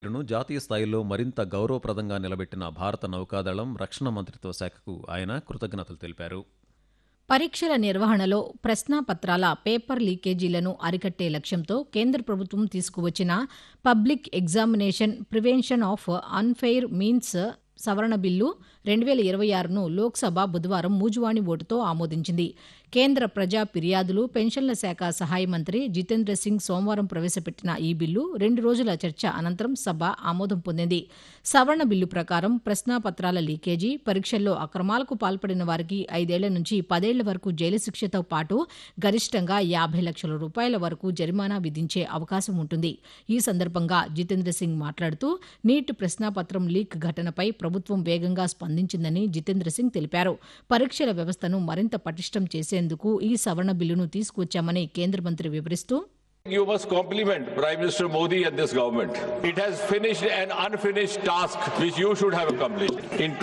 ను జాతీయ స్థాయిలో మరింత గౌరవప్రదంగా నిలబెట్టిన భారత నౌకాదళం రక్షణ మంత్రిత్వ శాఖకు ఆయన కృతజ్ఞతలు తెలిపారు పరీక్షల నిర్వహణలో ప్రశ్నాపత్రాల పేపర్ లీకేజీలను అరికట్టే లక్ష్యంతో కేంద్ర ప్రభుత్వం తీసుకువచ్చిన public examination prevention of unfair means సవరణ బిల్లు రెండు వేల ఇరవై ఆరును లోక్సభ బుధవారం మూజువాణి ఓటుతో ఆమోదించింది కేంద్ర ప్రజా ఫిర్యాదులు పెన్షన్ల శాఖ సహాయ మంత్రి జితేంద్ర సింగ్ సోమవారం ప్రవేశపెట్టిన ఈ బిల్లు రెండు రోజుల చర్చ అనంతరం సభ ఆమోదం పొందింది సవరణ బిల్లు ప్రకారం ప్రశ్నాపత్రాల లీకేజీ పరీక్షల్లో అక్రమాలకు పాల్పడిన వారికి ఐదేళ్ల నుంచి పదేళ్ల వరకు జైలు శిక్షతో పాటు గరిష్టంగా యాభై లక్షల రూపాయల వరకు జరిమానా విధించే అవకాశం ఉంటుంది ఈ సందర్భంగా జితేంద్ర సింగ్ మాట్లాడుతూ నీట్ ప్రశ్నాపత్రం లీక్ ఘటనపై ప్రభుత్వం వేగంగా స్పందించిందని జితేంద్ర సింగ్ తెలిపారు పరీక్షల వ్యవస్థను మరింత పటిష్టం చేసేందుకు ఈ సవరణ బిల్లును తీసుకువచ్చామని కేంద్ర మంత్రి వివరిస్తూ You must compliment Prime Minister Modi and this government. It has finished an unfinished task which you should have accomplished. In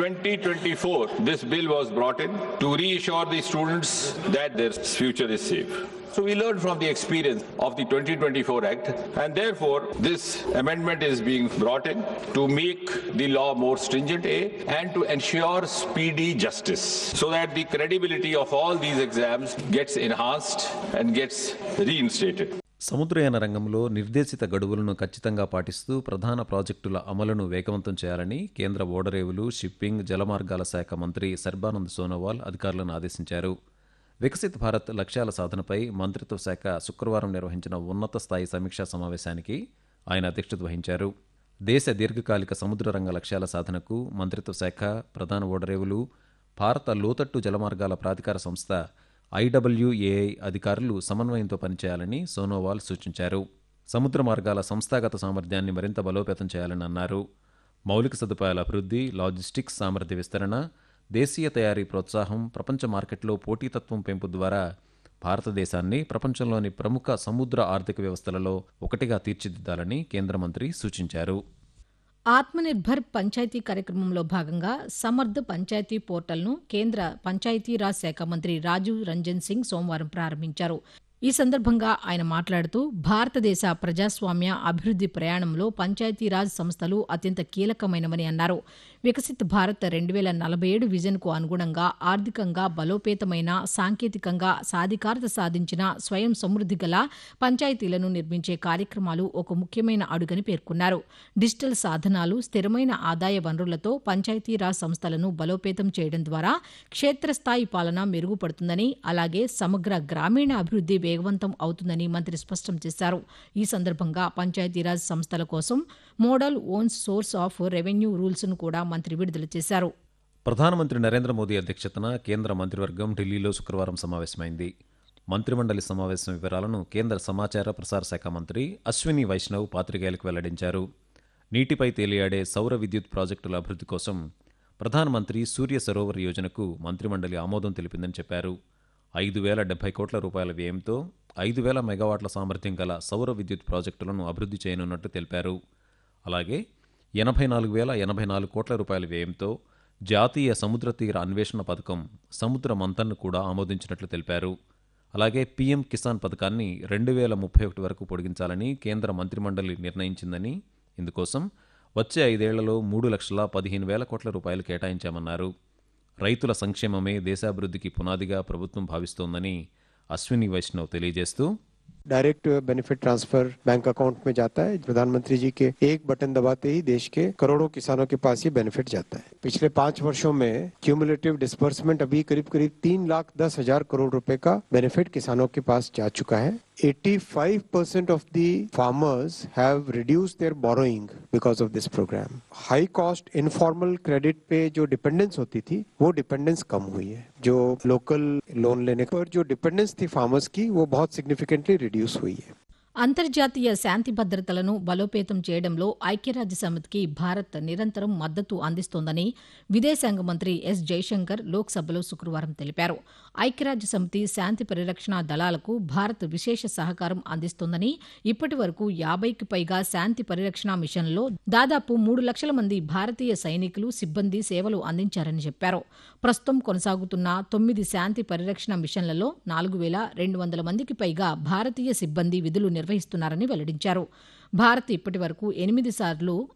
2024, this bill was brought in to reassure the students that their future is safe. So we learned from the experience of the 2024 Act and therefore this amendment is being brought in to make the law more stringent A and to ensure speedy justice so that the credibility of all these exams gets enhanced and gets reinstated. సముద్రయాన రంగంలో నిర్దేశిత గడువులను ఖచ్చితంగా పాటిస్తూ ప్రధాన ప్రాజెక్టుల అమలును వేగవంతం చేయాలని కేంద్ర ఓడరేవులు షిప్పింగ్ జలమార్గాల శాఖ మంత్రి సర్బానంద్ సోనోవాల్ అధికారులను ఆదేశించారు వికసిత్ భారత్ లక్ష్యాల సాధనపై మంత్రిత్వ శాఖ శుక్రవారం నిర్వహించిన ఉన్నత స్థాయి సమీక్షా సమావేశానికి ఆయన అధ్యక్షత వహించారు దేశ దీర్ఘకాలిక సముద్ర రంగ లక్ష్యాల సాధనకు మంత్రిత్వ శాఖ ప్రధాన ఓడరేవులు భారత లోతట్టు జలమార్గాల ప్రాధికార సంస్థ ఐడబ్ల్యూఏఐ అధికారులు సమన్వయంతో పనిచేయాలని సోనోవాల్ సూచించారు సముద్ర మార్గాల సంస్థాగత సామర్థ్యాన్ని మరింత బలోపేతం చేయాలని అన్నారు మౌలిక సదుపాయాల అభివృద్ధి లాజిస్టిక్స్ సామర్థ్య విస్తరణ దేశీయ తయారీ ప్రోత్సాహం ప్రపంచ మార్కెట్లో పోటీతత్వం పెంపు ద్వారా భారతదేశాన్ని ప్రపంచంలోని ప్రముఖ సముద్ర ఆర్థిక వ్యవస్థలలో ఒకటిగా తీర్చిదిద్దాలని కేంద్ర మంత్రి సూచించారు ఆత్మనిర్భర్ పంచాయతీ కార్యక్రమంలో భాగంగా సమర్థ్ పంచాయతీ పోర్టల్ను కేంద్ర పంచాయతీరాజ్ శాఖ మంత్రి రాజీవ్ రంజన్ సింగ్ సోమవారం ప్రారంభించారు ఈ సందర్భంగా ఆయన మాట్లాడుతూ భారతదేశ ప్రజాస్వామ్య అభివృద్ధి ప్రయాణంలో పంచాయతీరాజ్ సంస్థలు అత్యంత కీలకమైనవని అన్నారు వికసిత్ భారత్ రెండు వేల నలభై ఏడు విజన్కు అనుగుణంగా ఆర్థికంగా బలోపేతమైన సాంకేతికంగా సాధికారత సాధించిన స్వయం సమృద్ధి గల పంచాయతీలను నిర్మించే కార్యక్రమాలు ఒక ముఖ్యమైన అడుగని పేర్కొన్నారు డిజిటల్ సాధనాలు స్థిరమైన ఆదాయ వనరులతో పంచాయతీరాజ్ సంస్థలను బలోపేతం చేయడం ద్వారా క్షేత్రస్థాయి పాలన మెరుగుపడుతుందని అలాగే సమగ్ర గ్రామీణ అభివృద్ధి వేగవంతం అవుతుందని మంత్రి స్పష్టం చేశారు ఈ సందర్భంగా పంచాయతీరాజ్ సంస్థల కోసం model own source of revenue రూల్స్ను కూడా మంత్రి విడుదల చేశారు ప్రధానమంత్రి నరేంద్ర మోదీ అధ్యక్షతన కేంద్ర మంత్రివర్గం ఢిల్లీలో శుక్రవారం సమావేశమైంది మంత్రిమండలి సమావేశం వివరాలను కేంద్ర సమాచార ప్రసార శాఖ మంత్రి అశ్విని వైష్ణవ్ పాత్రికేయులకు వెల్లడించారు నీటిపై తేలియాడే సౌర విద్యుత్ ప్రాజెక్టుల అభివృద్ధి కోసం ప్రధానమంత్రి సూర్య సరోవర్ యోజనకు మంత్రిమండలి ఆమోదం తెలిపిందని చెప్పారు ఐదు వేల డెబ్బై కోట్ల రూపాయల వ్యయంతో ఐదు వేల మెగావాట్ల సామర్థ్యం గల సౌర విద్యుత్ ప్రాజెక్టులను అభివృద్ధి చేయనున్నట్టు తెలిపారు అలాగే ఎనభై నాలుగు వేల ఎనభై నాలుగు కోట్ల రూపాయల వ్యయంతో జాతీయ సముద్ర తీర అన్వేషణ పథకం సముద్ర మంథన్ను కూడా ఆమోదించినట్లు తెలిపారు అలాగే పీఎం కిసాన్ పథకాన్ని రెండు వేల ముప్పై ఒకటి వరకు పొడిగించాలని కేంద్ర మంత్రిమండలి నిర్ణయించిందని ఇందుకోసం వచ్చే ఐదేళ్లలో మూడు లక్షల పదిహేను వేల కోట్ల రూపాయలు కేటాయించామన్నారు రైతుల సంక్షేమమే దేశాభివృద్ధికి పునాదిగా ప్రభుత్వం భావిస్తోందని అశ్విని వైష్ణవ్ తెలియజేస్తూ direct benefit transfer bank account में जाता है प्रधानमंत्री जी के एक बटन दबाते ही देश के करोड़ों किसानों के पास ये बेनिफिट जाता है पिछले पांच वर्षों में क्यूमुलेटिव डिस्बर्समेंट अभी करीब करीब तीन लाख दस हजार करोड़ रुपए का बेनिफिट किसानों के पास जा चुका है 85% of the farmers have reduced their borrowing because of this program. High cost informal credit पे जो डिपेंडेंस होती थी वो डिपेंडेंस कम हुई है जो लोकल लोन लेने पर जो डिपेंडेंस थी फार्मर्स की वो बहुत सिग्निफिकेंटली रिड्यूस हुई है అంతర్జాతీయ శాంతి భద్రతలను బలోపేతం చేయడంలో ఐక్యరాజ్య సమితికి భారత్ నిరంతరం మద్దతు అందిస్తోందని విదేశాంగ మంత్రి ఎస్ జైశంకర్ లోక్సభలో శుక్రవారం తెలిపారు ఐక్యరాజ్య సమితి శాంతి పరిరక్షణ దళాలకు భారత్ విశేష సహకారం అందిస్తోందని ఇప్పటి వరకు యాభైకి పైగా శాంతి పరిరక్షణ మిషన్లలో దాదాపు మూడు లక్షల మంది భారతీయ సైనికులు సిబ్బంది సేవలు అందించారని చెప్పారు ప్రస్తుతం కొనసాగుతున్న తొమ్మిది శాంతి పరిరక్షణ మిషన్లలో నాలుగు వేల రెండు వందల మందికి పైగా భారతీయ సిబ్బంది విధులు నిర్వహిస్తున్నారని వెల్లడించారు భారత్ ఇప్పటి వరకు ఎనిమిది సార్లు